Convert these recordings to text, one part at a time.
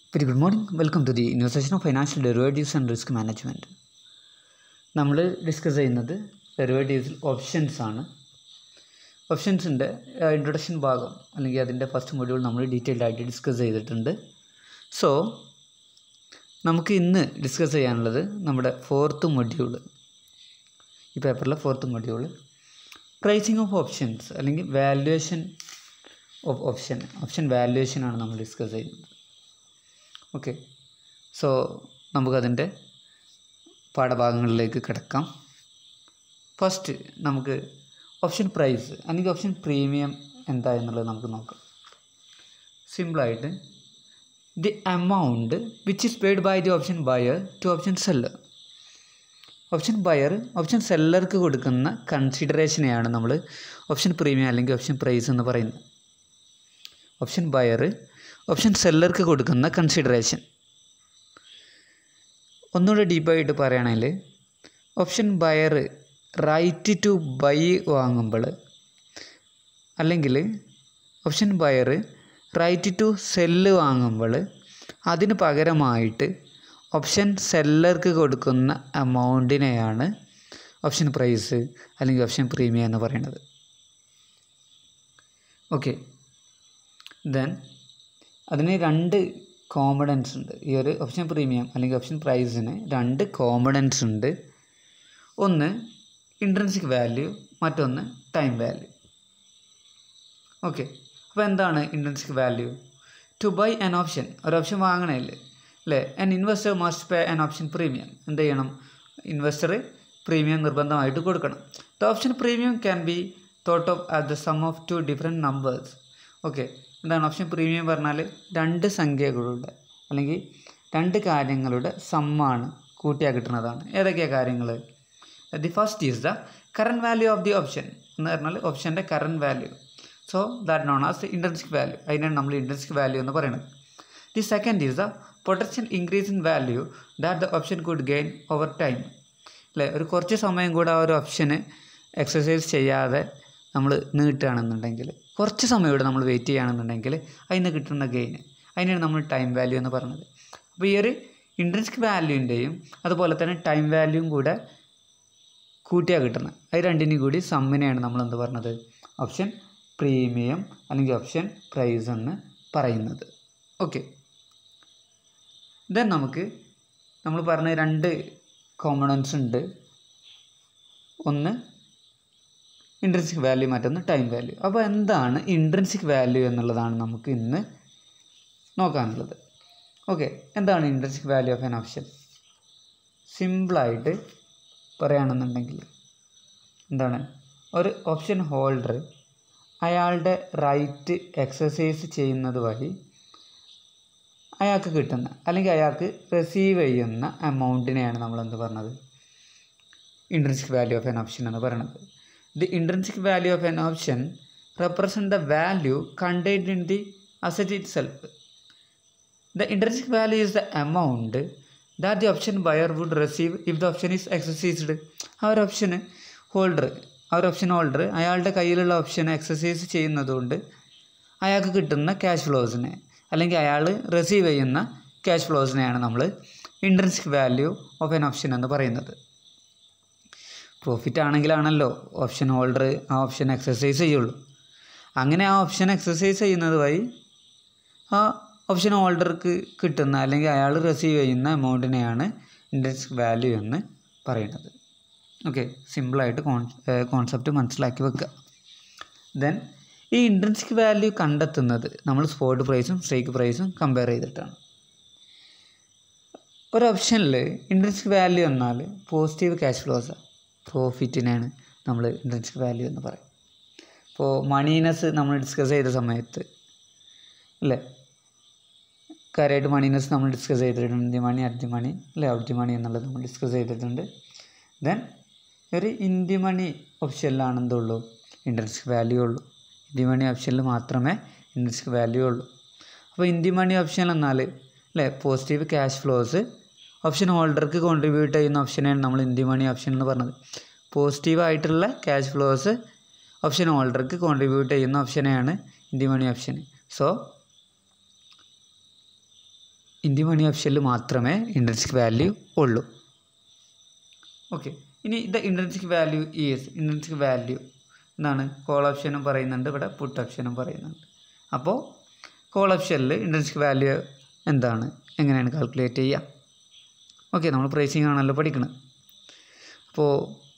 very good morning welcome to the new session of financial derivatives and risk management നമ്മൾ discuss ചെയ്യുന്നത് ഡെറിവേറ്റീവ്സിൽ options ആണ് ഓപ്ഷൻസിൻ്റെ introduction ഭാഗം അല്ലെങ്കിൽ അതിൻ്റെ ഫസ്റ്റ് മൊഡ്യൂൾ നമ്മൾ ഡീറ്റെയിൽഡ് ആയിട്ട് ഡിസ്കസ് ചെയ്തിട്ടുണ്ട് സോ നമുക്ക് ഇന്ന് ഡിസ്കസ് ചെയ്യാനുള്ളത് നമ്മുടെ ഫോർത്ത് മൊഡ്യൂൾ ഈ പേപ്പറിലെ fourth module pricing of options അല്ലെങ്കിൽ വാല്യുവേഷൻ ഓഫ് ഓപ്ഷൻ ഓപ്ഷൻ വാല്യുവേഷനാണ് നമ്മൾ ഡിസ്കസ് ചെയ്യുന്നത് ഓക്കെ സോ നമുക്കതിൻ്റെ പാഠഭാഗങ്ങളിലേക്ക് കിടക്കാം ഫസ്റ്റ് നമുക്ക് ഓപ്ഷൻ പ്രൈസ് അല്ലെങ്കിൽ ഓപ്ഷൻ പ്രീമിയം എന്താ എന്നുള്ളത് നമുക്ക് നോക്കാം സിമ്പിളായിട്ട് the amount which is paid by the option buyer to option seller option buyer option സെല്ലർക്ക് കൊടുക്കുന്ന കൺസിഡറേഷനെയാണ് നമ്മൾ ഓപ്ഷൻ പ്രീമിയം അല്ലെങ്കിൽ ഓപ്ഷൻ പ്രൈസ് എന്ന് പറയുന്നത് ഓപ്ഷൻ ബയർ ഓപ്ഷൻ സെല്ലർക്ക് കൊടുക്കുന്ന കൺസിഡറേഷൻ ഒന്നുകൂടെ ഡീപ്പായിട്ട് പറയുകയാണെങ്കിൽ option buyer right to buy വാങ്ങുമ്പോൾ അല്ലെങ്കിൽ option buyer right to sell വാങ്ങുമ്പോൾ അതിന് പകരമായിട്ട് ഓപ്ഷൻ സെല്ലർക്ക് കൊടുക്കുന്ന എമൗണ്ടിനെയാണ് ഓപ്ഷൻ പ്രൈസ് അല്ലെങ്കിൽ ഓപ്ഷൻ പ്രീമിയം എന്ന് പറയുന്നത് ഓക്കെ ദെൻ അതിന് രണ്ട് കോമ്പണൻസ് ഉണ്ട് ഈ ഒരു ഓപ്ഷൻ പ്രീമിയം അല്ലെങ്കിൽ ഓപ്ഷൻ പ്രൈസിന് രണ്ട് കോമ്പണൻസ് ഉണ്ട് ഒന്ന് ഇൻട്രൻസിക് വാല്യൂ മറ്റൊന്ന് ടൈം വാല്യൂ ഓക്കെ അപ്പോൾ എന്താണ് intrinsic value to buy an option ഒരു ഓപ്ഷൻ വാങ്ങണമല്ലേ അല്ലേ an investor must pay an option premium എന്ത് ചെയ്യണം ഇൻവെസ്റ്റർ പ്രീമിയം നിർബന്ധമായിട്ട് കൊടുക്കണം the option premium can be thought of at the sum of two different numbers okay എന്താണ് option premium പറഞ്ഞാൽ രണ്ട് സംഖ്യകളുടെ അല്ലെങ്കിൽ രണ്ട് കാര്യങ്ങളുടെ സമ്മാണ് കൂട്ടിയാൽ കിട്ടുന്നതാണ് ഏതൊക്കെയാണ് കാര്യങ്ങൾ the first is the current value of the option എന്ന് പറഞ്ഞാൽ ഓപ്ഷൻ്റെ current value so that known as intrinsic value അതിനാണ് നമ്മൾ ഇൻട്രൻസിക് വാല്യൂ എന്ന് പറയുന്നത് the second is the potential increase in value that the option could gain over time അല്ലേ ഒരു കുറച്ച് സമയം കൂടെ ആ ഒരു ഓപ്ഷന് എക്സസൈസ് ചെയ്യാതെ നമ്മൾ നീട്ടുകയാണെന്നുണ്ടെങ്കിൽ കുറച്ച് സമയം ഇവിടെ നമ്മൾ വെയിറ്റ് ചെയ്യുകയാണെന്നുണ്ടെങ്കിൽ അതിന് കിട്ടുന്ന ഗെയിൻ അതിനാണ് നമ്മൾ ടൈം വാല്യൂ എന്ന് പറയുന്നത് അപ്പോൾ ഈ ഒരു ഇൻട്രൻസിക് വാല്യൂവിൻ്റെയും അതുപോലെ തന്നെ ടൈം വാല്യൂവും കൂടെ കൂട്ടിയാണ് കിട്ടുന്നത് അത് രണ്ടിനും കൂടി സമ്മിനെയാണ് നമ്മൾ എന്ത് പറഞ്ഞത് ഓപ്ഷൻ പ്രീമിയം അല്ലെങ്കിൽ ഓപ്ഷൻ പ്രൈസ് എന്ന് പറയുന്നത് ഓക്കെ ദെൻ നമുക്ക് നമ്മൾ പറഞ്ഞ രണ്ട് കോമ്പണൻസ് ഉണ്ട് ഒന്ന് ഇൻട്രൻസിക് വാല്യൂ മറ്റൊന്ന് ടൈം വാല്യൂ അപ്പോൾ എന്താണ് ഇൻട്രൻസിക് വാല്യൂ എന്നുള്ളതാണ് നമുക്ക് ഇന്ന് നോക്കാനുള്ളത് ഓക്കെ എന്താണ് intrinsic value of an option സിമ്പിളായിട്ട് പറയുകയാണെന്നുണ്ടെങ്കിൽ എന്താണ് ഒരു ഓപ്ഷൻ ഹോൾഡർ അയാളുടെ റൈറ്റ് എക്സസൈസ് ചെയ്യുന്നത് വഴി അയാൾക്ക് കിട്ടുന്ന അല്ലെങ്കിൽ അയാൾക്ക് റിസീവ് ചെയ്യുന്ന എമൗണ്ടിനെയാണ് നമ്മൾ എന്ത് പറഞ്ഞത് intrinsic value of an option എന്ന് പറയുന്നത് the intrinsic value of an option represent the value contained in the asset itself the intrinsic value is the amount that the option buyer would receive if the option is exercised ആ ഒരു ഓപ്ഷന് holder ആ ഒരു option holder അയാളുടെ കയ്യിലുള്ള option exercise ചെയ്യുന്നതുകൊണ്ട് അയാൾക്ക് കിട്ടുന്ന cash ഫ്ലോസിനെ അല്ലെങ്കിൽ അയാൾ റിസീവ് ചെയ്യുന്ന ക്യാഷ് ഫ്ലോസിനെയാണ് നമ്മൾ intrinsic value of an option എന്ന് പറയുന്നത് പ്രോഫിറ്റ് ആണെങ്കിലാണല്ലോ ഓപ്ഷൻ ഹോൾഡർ ആ ഓപ്ഷൻ എക്സസൈസ് ചെയ്യുള്ളൂ അങ്ങനെ ആ ഓപ്ഷൻ എക്സസൈസ് ചെയ്യുന്നത് വഴി ആ ഓപ്ഷൻ ഹോൾഡർക്ക് കിട്ടുന്ന അല്ലെങ്കിൽ അയാൾ റിസീവ് ചെയ്യുന്ന എമൗണ്ടിനെയാണ് ഇൻട്രൻസിക് വാല്യൂ എന്ന് പറയുന്നത് ഓക്കെ സിമ്പിളായിട്ട് കോൺ കോൺസെപ്റ്റ് മനസ്സിലാക്കി വെക്കുക ദെൻ ഈ ഇൻട്രൻസിക് വാല്യൂ കണ്ടെത്തുന്നത് നമ്മൾ സ്പോട്ട് പ്രൈസും സ്ട്രൈക്ക് പ്രൈസും കമ്പയർ ചെയ്തിട്ടാണ് ഒരു ഓപ്ഷനിൽ ഇൻട്രൻസിക് വാല്യൂ എന്നാൽ പോസിറ്റീവ് ക്യാഷ് ഫ്ലോസാണ് പ്രോഫിറ്റിനെയാണ് നമ്മൾ ഇൻട്രൻസിക് വാല്യൂ എന്ന് പറയും ഇപ്പോൾ മണീനസ് നമ്മൾ ഡിസ്കസ് ചെയ്ത സമയത്ത് അല്ലേ കാര്യമായിട്ട് മണീനസ് നമ്മൾ ഡിസ്കസ് ചെയ്തിട്ടുണ്ട് ഇന്ത്യ മണി അർജി മണി അല്ലേ ഔട്ട് മണി എന്നുള്ളത് നമ്മൾ ഡിസ്കസ് ചെയ്തിട്ടുണ്ട് ദെൻ ഒരു ഇന്ത്യ മണി ഓപ്ഷനിലാണ് എന്തുള്ളൂ ഇൻട്രൻസിക് വാല്യൂ ഉള്ളൂ ഇന്ത്യ മണി ഓപ്ഷനിൽ മാത്രമേ ഇൻട്രൻസിക് വാല്യൂ ഉള്ളൂ അപ്പോൾ ഇന്ത്യ മണി ഓപ്ഷൻ എന്നാൽ അല്ലേ പോസിറ്റീവ് ക്യാഷ് ഫ്ലോസ് ഓപ്ഷൻ ഹോൾഡർക്ക് കോൺട്രിബ്യൂട്ട് ചെയ്യുന്ന ഓപ്ഷനാണ് നമ്മൾ ഇന്ത്യ മണി ഓപ്ഷൻ എന്ന് പറഞ്ഞത് പോസിറ്റീവ് ആയിട്ടുള്ള ക്യാഷ് ഫ്ലോസ് ഓപ്ഷൻ ഹോൾഡർക്ക് കോൺട്രിബ്യൂട്ട് ചെയ്യുന്ന ഓപ്ഷനെയാണ് in the money option so in the money ഓപ്ഷനിൽ മാത്രമേ ഇൻട്രൻസിക് വാല്യൂ ഉള്ളൂ ഓക്കെ ഇനി the intrinsic value is intrinsic value എന്താണ് കോൾ ഓപ്ഷനും പറയുന്നുണ്ട് ഇവിടെ പുട്ട് ഓപ്ഷനും പറയുന്നുണ്ട് അപ്പോൾ കോൾ ഓപ്ഷനിൽ ഇൻട്രൻസിക് വാല്യൂ എന്താണ് എങ്ങനെയാണ് കാൽക്കുലേറ്റ് ചെയ്യുക ഓക്കെ നമ്മൾ പ്രൈസിങ് ആണല്ലോ പഠിക്കുന്നത് അപ്പോൾ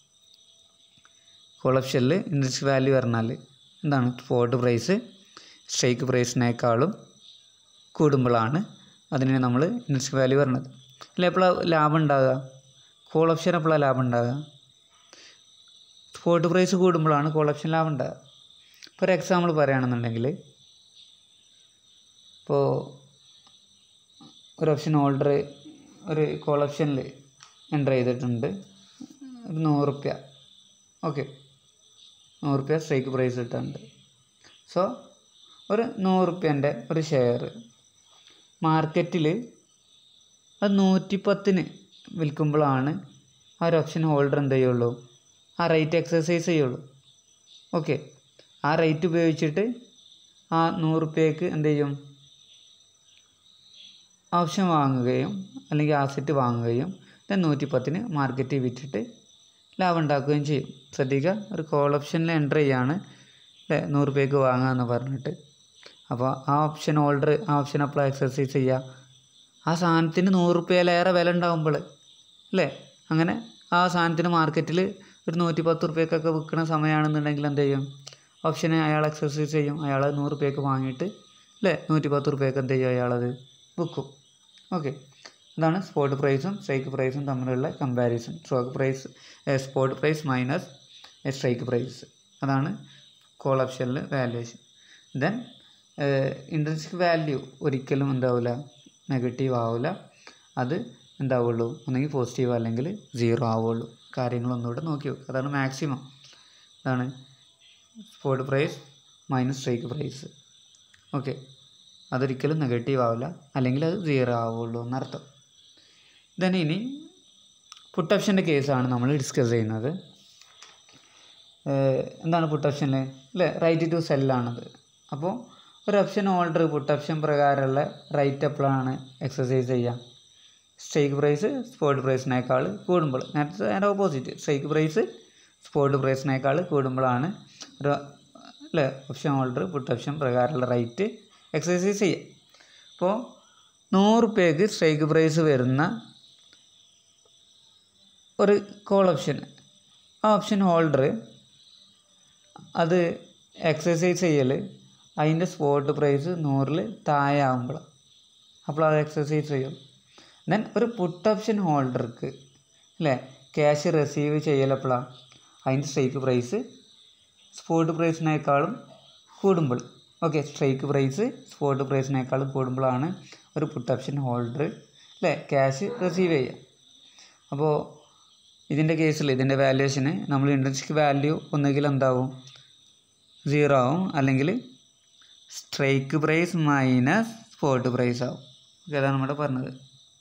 കോൾ ഓപ്ഷനിൽ ഇൻട്രൻസിക് വാല്യൂ പറഞ്ഞാൽ എന്താണ് സ്പോട്ട് പ്രൈസ് സ്ട്രൈക്ക് പ്രൈസിനേക്കാളും കൂടുമ്പോഴാണ് അതിനെ നമ്മൾ ഇൻട്രൻസിക് വാല്യൂ പറഞ്ഞത് അല്ല എപ്പോഴാണ് ലാഭം ഉണ്ടാകുക കോൾ ഓപ്ഷൻ എപ്പോഴാണ് ലാഭം ഉണ്ടാകുക സ്പോട്ട് പ്രൈസ് കൂടുമ്പോഴാണ് കോൾ ഓപ്ഷൻ ലാഭം ഉണ്ടാകുക ഇപ്പോൾ ഒരു എക്സാമ്പിൾ പറയുകയാണെന്നുണ്ടെങ്കിൽ ഇപ്പോൾ ഒരു ഓപ്ഷൻ ഹോൾഡർ ഒരു കോൾ ഓപ്ഷനിൽ എൻ്റർ ചെയ്തിട്ടുണ്ട് ഒരു നൂറുപ്യ ഓക്കെ നൂറുപ്യ സ്ട്രൈക്ക് പ്രൈസ് കിട്ടുന്നുണ്ട് സോ ഒരു നൂറുപ്യൻ്റെ ഒരു ഷെയർ മാർക്കറ്റിൽ അത് നൂറ്റിപ്പത്തിന് വിൽക്കുമ്പോഴാണ് ആ ഒരു ഓപ്ഷൻ ഹോൾഡർ എന്ത് ചെയ്യുള്ളൂ ആ റേറ്റ് എക്സസൈസ് ചെയ്യുള്ളൂ ഓക്കെ ആ റേറ്റ് ഉപയോഗിച്ചിട്ട് ആ നൂറുപ്യക്ക് എന്ത് ചെയ്യും ഓപ്ഷൻ വാങ്ങുകയും അല്ലെങ്കിൽ ആസെറ്റ് വാങ്ങുകയും ദെൻ നൂറ്റിപ്പത്തിന് മാർക്കറ്റിൽ വിറ്റിട്ട് ലാഭം ഉണ്ടാക്കുകയും ചെയ്യും ശ്രദ്ധിക്കുക ഒരു കോൾ ഓപ്ഷനിൽ എൻ്റർ ചെയ്യാണ് അല്ലേ നൂറ് രൂപയ്ക്ക് വാങ്ങാമെന്ന് പറഞ്ഞിട്ട് അപ്പോൾ ആ ഓപ്ഷൻ ഹോൾഡർ ആ ഓപ്ഷൻ അപ്പോൾ എക്സസൈസ് ചെയ്യുക ആ സാധനത്തിന് നൂറ് റുപ്യയിലേറെ വില ഉണ്ടാകുമ്പോൾ അല്ലേ അങ്ങനെ ആ സാധനത്തിന് മാർക്കറ്റിൽ ഒരു നൂറ്റി പത്ത് റുപ്യക്കൊക്കെ വിൽക്കുന്ന സമയമാണെന്നുണ്ടെങ്കിൽ എന്ത് ചെയ്യും ഓപ്ഷനെ അയാൾ എക്സസൈസ് ചെയ്യും അയാൾ നൂറ് റുപ്യക്ക് വാങ്ങിയിട്ട് അല്ലേ നൂറ്റി പത്ത് റുപ്യക്ക് എന്ത് ചെയ്യും അയാളത് വിൽക്കും ഓക്കെ അതാണ് സ്പോട്ട് പ്രൈസും സ്ട്രൈക്ക് പ്രൈസും തമ്മിലുള്ള comparison stroke price spot price minus strike price അതാണ് കോൾ ഓപ്ഷനിൽ വാല്യുവേഷൻ ദെൻ ഇൻട്രൻസിക് വാല്യൂ ഒരിക്കലും എന്താവില്ല നെഗറ്റീവ് ആവില്ല അത് എന്താവുള്ളൂ ഒന്നെങ്കിൽ പോസിറ്റീവ് അല്ലെങ്കിൽ സീറോ ആവുള്ളൂ കാര്യങ്ങളൊന്നുകൂടെ നോക്കി വെക്കുക അതാണ് മാക്സിമം അതാണ് spot price minus strike price okay അതൊരിക്കലും നെഗറ്റീവ് ആവില്ല അല്ലെങ്കിൽ അത് സീറോ ആവുള്ളൂ എന്നർത്ഥം ദെൻ ഇനി പുട്ട് ഓപ്ഷൻ്റെ കേസാണ് നമ്മൾ ഡിസ്കസ് ചെയ്യുന്നത് ഏഹ് എന്താണ് പുട്ട് ഓപ്ഷനിൽ അല്ലേ റൈറ്റ് ടു സെല്ലാണത് അപ്പോൾ ഒരു ഓപ്ഷൻ ഓൾഡർ പുട്ട് ഓപ്ഷൻ പ്രകാരമുള്ള റൈറ്റ് എപ്പോഴാണ് എക്സസൈസ് ചെയ്യുക സ്ട്രൈക്ക് പ്രൈസ് സ്പോട്ട് പ്രൈസിനേക്കാൾ കൂടുമ്പോൾ നേരത്തെ നേരെ ഓപ്പോസിറ്റ് സ്ട്രൈക്ക് പ്രൈസ് സ്പോട്ട് പ്രൈസിനേക്കാൾ കൂടുമ്പോഴാണ് ഒരു അല്ലേ ഓപ്ഷൻ ഹോൾഡർ പുട്ട് ഓപ്ഷൻ പ്രകാരമുള്ള റൈറ്റ് എക്സസൈസ് ചെയ്യുക അപ്പോൾ നൂറ് രൂപയ്ക്ക് സ്ട്രൈക്ക് പ്രൈസ് വരുന്ന ഒരു കോൾ ഓപ്ഷൻ ആ ഓപ്ഷൻ ഹോൾഡർ അത് എക്സസൈസ് ചെയ്യൽ അതിൻ്റെ സ്പോട്ട് പ്രൈസ് നൂറിൽ താഴെ ആകുമ്പോൾ അപ്പോൾ അത് എക്സസൈസ് ചെയ്യും ദെൻ ഒരു പുട്ട് ഓപ്ഷൻ ഹോൾഡർക്ക് അല്ലേ ക്യാഷ് റിസീവ് ചെയ്യലപ്പോഴാണ് അതിൻ്റെ സ്ട്രൈക്ക് പ്രൈസ് സ്പോട്ട് പ്രൈസിനേക്കാളും കൂടുമ്പോൾ ഓക്കെ സ്ട്രൈക്ക് പ്രൈസ് സ്പോട്ട് പ്രൈസിനേക്കാളും കൂടുമ്പോഴാണ് ഒരു പുട്ട് ഓപ്ഷൻ ഹോൾഡർ അല്ലേ ക്യാഷ് റിസീവ് ചെയ്യുക അപ്പോൾ ഇതിൻ്റെ കേസിൽ ഇതിൻ്റെ വാല്യുവേഷന് നമ്മൾ ഇൻട്രൻസിക് വാല്യൂ ഒന്നുകിൽ എന്താവും സീറോ ആവും അല്ലെങ്കിൽ strike price minus spot price ആവും ഓക്കെ അതാണ് നമ്മുടെ പറഞ്ഞത്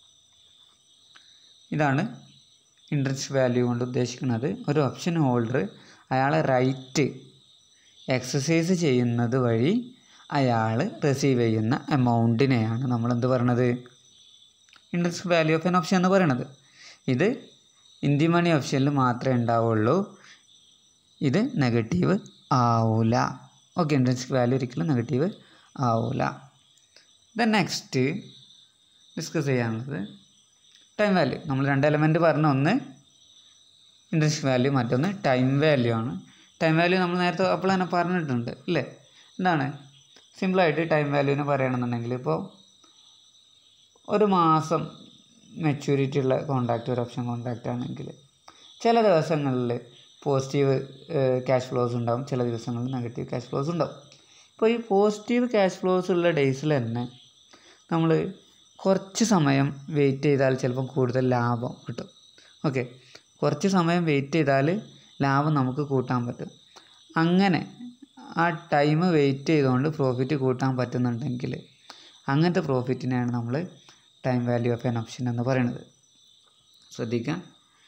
ഇതാണ് ഇൻട്രസ്റ്റ് വാല്യൂ കൊണ്ട് ഉദ്ദേശിക്കുന്നത് ഒരു ഓപ്ഷൻ ഹോൾഡർ അയാളെ റൈറ്റ് എക്സസൈസ് ചെയ്യുന്നത് വഴി അയാൾ റിസീവ് ചെയ്യുന്ന എമൗണ്ടിനെയാണ് നമ്മൾ എന്ത് പറയണത് interest value of an option എന്ന് പറയണത് ഇത് ഇന്ത്യ മണി ഓപ്ഷനിൽ മാത്രമേ ഉണ്ടാവുള്ളൂ ഇത് നെഗറ്റീവ് ആവൂല ഓക്കെ ഇൻട്രൻസിക് വാല്യൂ ഒരിക്കലും നെഗറ്റീവ് ആവൂല ദെൻ നെക്സ്റ്റ് ഡിസ്കസ് ചെയ്യാനുള്ളത് ടൈം വാല്യൂ നമ്മൾ രണ്ട് എലമെൻറ്റ് പറഞ്ഞ ഒന്ന് ഇൻട്രൻസിക് വാല്യൂ മറ്റൊന്ന് ടൈം വാല്യൂ ആണ് ടൈം വാല്യൂ നമ്മൾ നേരത്തെ അപ്പോൾ തന്നെ പറഞ്ഞിട്ടുണ്ട് അല്ലേ എന്താണ് സിമ്പിളായിട്ട് ടൈം വാല്യൂവിനെ പറയുകയാണെന്നുണ്ടെങ്കിൽ ഇപ്പോൾ ഒരു മാസം മെച്യൂരിറ്റി ഉള്ള കോൺട്രാക്റ്റ് ഒരു ഓപ്ഷൻ കോൺട്രാക്റ്റ് ആണെങ്കിൽ ചില ദിവസങ്ങളിൽ പോസിറ്റീവ് ക്യാഷ് ഫ്ലോസ് ഉണ്ടാവും ചില ദിവസങ്ങളിൽ നെഗറ്റീവ് ക്യാഷ് ഫ്ലോസ് ഉണ്ടാവും ഇപ്പോൾ ഈ പോസിറ്റീവ് ക്യാഷ് ഫ്ലോസ് ഉള്ള ഡേയ്സിൽ തന്നെ നമ്മൾ കുറച്ച് സമയം വെയിറ്റ് ചെയ്താൽ ചിലപ്പം കൂടുതൽ ലാഭം കിട്ടും ഓക്കെ കുറച്ച് സമയം വെയിറ്റ് ചെയ്താൽ ലാഭം നമുക്ക് കൂട്ടാൻ പറ്റും അങ്ങനെ ആ ടൈം വെയിറ്റ് ചെയ്തുകൊണ്ട് പ്രോഫിറ്റ് കൂട്ടാൻ പറ്റുന്നുണ്ടെങ്കിൽ അങ്ങനത്തെ പ്രോഫിറ്റിനെയാണ് നമ്മൾ time value of an option എന്ന് പറയുന്നത് ശ്രദ്ധിക്കുക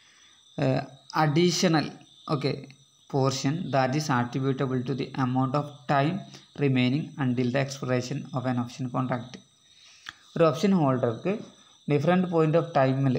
additional okay portion that is attributable to the amount of time remaining until the expiration of an option contract ഒരു ഓപ്ഷൻ ഹോൾഡർക്ക് ഡിഫറെൻറ്റ് പോയിൻ്റ് ഓഫ് ടൈമിൽ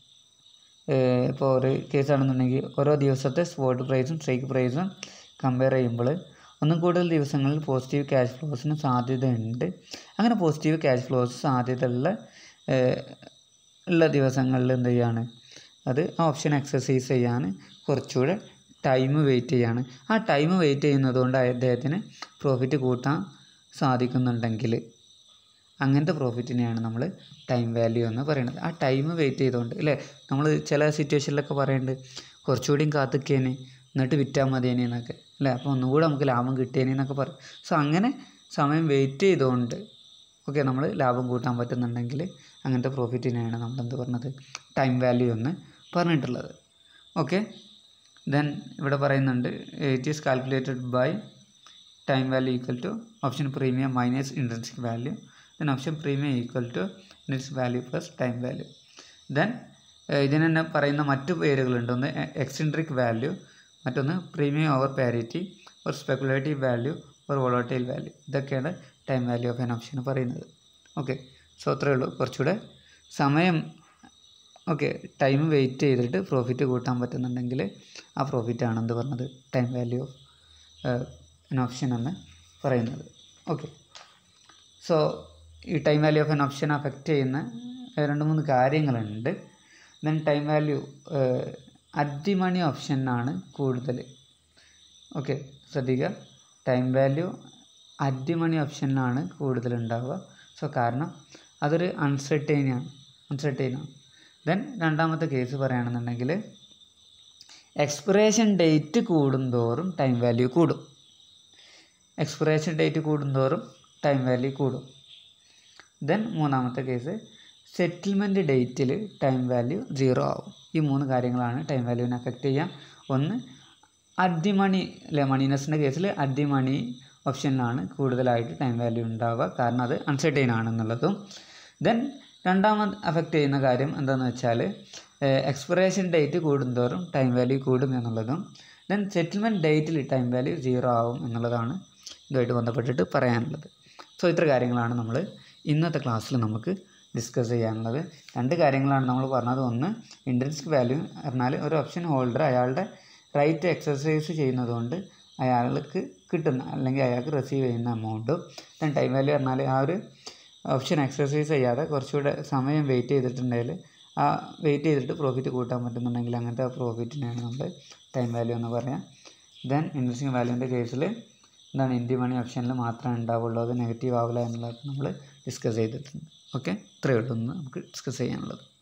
ഇപ്പോൾ ഒരു കേസാണെന്നുണ്ടെങ്കിൽ ഓരോ ദിവസത്തെ സ്പോട്ട് പ്രൈസും സ്ട്രൈക്ക് പ്രൈസും കമ്പയർ ചെയ്യുമ്പോൾ ഒന്നും കൂടുതൽ ദിവസങ്ങളിൽ പോസിറ്റീവ് ക്യാഷ് ഫ്ലോസിന് സാധ്യതയുണ്ട് അങ്ങനെ പോസിറ്റീവ് ക്യാഷ് ഫ്ലോസ് സാധ്യതയുള്ള ഏഹ്, ഉള്ള ദിവസങ്ങളിൽ എന്ത് ചെയ്യാണ് അത് ആ ഓപ്ഷൻ എക്സസൈസ് ചെയ്യാൻ കുറച്ചുകൂടെ ടൈം വെയിറ്റ് ചെയ്യാണ് ആ ടൈം വെയിറ്റ് ചെയ്യുന്നത് കൊണ്ട് അദ്ദേഹത്തിന് പ്രോഫിറ്റ് കൂട്ടാൻ സാധിക്കുന്നുണ്ടെങ്കിൽ അങ്ങനത്തെ പ്രോഫിറ്റിനെയാണ് നമ്മൾ ടൈം വാല്യൂ എന്ന് പറയുന്നത് ആ ടൈം വെയിറ്റ് ചെയ്തുകൊണ്ട് അല്ലേ നമ്മൾ ചില സിറ്റുവേഷനിലൊക്കെ പറയുന്നുണ്ട് കുറച്ചുകൂടിയും കാത്തിക്കേനെ എന്നിട്ട് വിറ്റാൽ മതിയേനെ എന്നൊക്കെ അല്ലേ അപ്പോൾ ഒന്നുകൂടെ നമുക്ക് ലാഭം കിട്ടിയേനെ എന്നൊക്കെ പറയും സോ അങ്ങനെ സമയം വെയിറ്റ് ചെയ്തുകൊണ്ട് ഓക്കെ നമ്മൾ ലാഭം കൂട്ടാൻ പറ്റുന്നുണ്ടെങ്കിൽ അങ്ങനത്തെ പ്രോഫിറ്റിനെയാണ് നമ്മൾ എന്ത് പറഞ്ഞത് ടൈം വാല്യൂ എന്ന് പറഞ്ഞിട്ടുള്ളത് ഓക്കെ ദെൻ ഇവിടെ പറയുന്നുണ്ട് it is calculated by time value equal to option premium minus intrinsic value then option premium equal to intrinsic value plus time value then ഇതിന് തന്നെ പറയുന്ന മറ്റു പേരുകളുണ്ട് ഒന്ന് എക്സെൻട്രിക് വാല്യൂ മറ്റൊന്ന് പ്രീമിയം ഓവർ പാരിറ്റി ഒരു സ്പെക്കുലേറ്റീവ് വാല്യൂ ഒരു volatile value ഇതൊക്കെയാണ് time value of an option പറയുന്നത് ഓക്കെ സോ അത്രയേ ഉള്ളൂ കുറച്ചുകൂടെ സമയം ഓക്കെ ടൈം വെയിറ്റ് ചെയ്തിട്ട് പ്രോഫിറ്റ് കൂട്ടാൻ പറ്റുന്നുണ്ടെങ്കിൽ ആ പ്രോഫിറ്റാണ് എന്ത് പറഞ്ഞത് time value of an option എന്ന് പറയുന്നത് ഓക്കെ സോ ഈ time value of an option affect ചെയ്യുന്ന ഏഹ്, രണ്ട് മൂന്ന് കാര്യങ്ങളുണ്ട് then time value at money ഓപ്ഷനാണ് കൂടുതൽ ഓക്കെ ശ്രദ്ധിക്കുക ടൈം വാല്യൂ അറ്റ് മണി ഓപ്ഷനിലാണ് കൂടുതൽ ഉണ്ടാവുക സോ കാരണം അതൊരു അൺസർട്ടൈനാണ് അൺസർട്ടൈനാണ് ദെൻ രണ്ടാമത്തെ കേസ് പറയുകയാണെന്നുണ്ടെങ്കിൽ എക്സ്പിറേഷൻ ഡേറ്റ് കൂടുന്തോറും ടൈം വാല്യൂ കൂടും എക്സ്പിറേഷൻ ഡേറ്റ് കൂടുന്തോറും ടൈം വാല്യൂ കൂടും ദെൻ മൂന്നാമത്തെ കേസ് സെറ്റിൽമെൻറ്റ് ഡേറ്റിൽ ടൈം വാല്യൂ സീറോ ആവും ഈ മൂന്ന് കാര്യങ്ങളാണ് ടൈം വാല്യൂവിനെ അഫക്റ്റ് ചെയ്യുക ഒന്ന് അഡ്ഡി മണി അല്ലെ മണീനസിൻ്റെ കേസിൽ അഡ്ഡി മണി ഓപ്ഷനിലാണ് കൂടുതലായിട്ട് ടൈം വാല്യൂ ഉണ്ടാവുക കാരണം അത് അൺസർട്ടൈൻ ആണെന്നുള്ളതും ദെൻ രണ്ടാമത് അഫക്റ്റ് ചെയ്യുന്ന കാര്യം എന്താണെന്ന് വെച്ചാൽ എക്സ്പിറേഷൻ ഡേറ്റ് കൂടുന്തോറും ടൈം വാല്യൂ കൂടും എന്നുള്ളതും ദെൻ സെറ്റിൽമെൻറ്റ് ഡേറ്റിൽ ടൈം വാല്യൂ സീറോ ആവും എന്നുള്ളതാണ് ഇതുമായിട്ട് ബന്ധപ്പെട്ടിട്ട് പറയാനുള്ളത് സോ ഇത്ര കാര്യങ്ങളാണ് നമ്മൾ ഇന്നത്തെ ക്ലാസ്സിൽ നമുക്ക് ഡിസ്കസ് ചെയ്യാനുള്ളത് രണ്ട് കാര്യങ്ങളാണ് നമ്മൾ പറഞ്ഞത് ഒന്ന് ഇൻട്രൻസിക് വാല്യൂ പറഞ്ഞാൽ ഒരു ഓപ്ഷൻ ഹോൾഡർ അയാളുടെ റൈറ്റ് എക്സസൈസ് ചെയ്യുന്നതുകൊണ്ട് അയാൾക്ക് കിട്ടുന്ന അല്ലെങ്കിൽ അയാൾക്ക് റിസീവ് ചെയ്യുന്ന എമൗണ്ടും ദെൻ ടൈം വാല്യൂ പറഞ്ഞാൽ ആ ഒരു ഓപ്ഷൻ എക്സസൈസ് ചെയ്യാതെ കുറച്ചുകൂടെ സമയം വെയിറ്റ് ചെയ്തിട്ടുണ്ടെങ്കിൽ ആ വെയിറ്റ് ചെയ്തിട്ട് പ്രോഫിറ്റ് കൂട്ടാൻ പറ്റുന്നുണ്ടെങ്കിൽ അങ്ങനത്തെ പ്രോഫിറ്റിനെയാണ് നമ്മൾ ടൈം വാല്യൂ എന്ന് പറയാം ദെൻ ഇൻട്രസ്റ്റിംഗ് വാല്യൂൻ്റെ കേസിൽ എന്താണ് ഇന്ത്യ മണി ഓപ്ഷനിൽ മാത്രമേ ഉണ്ടാവുള്ളൂ അത് നെഗറ്റീവ് ആവില്ല എന്നുള്ളത് നമ്മൾ ഡിസ്കസ് ചെയ്തിട്ടുണ്ട് ഓക്കെ ഇത്രയേ ഉള്ളൂ ഒന്ന് നമുക്ക് ഡിസ്കസ് ചെയ്യാനുള്ളത്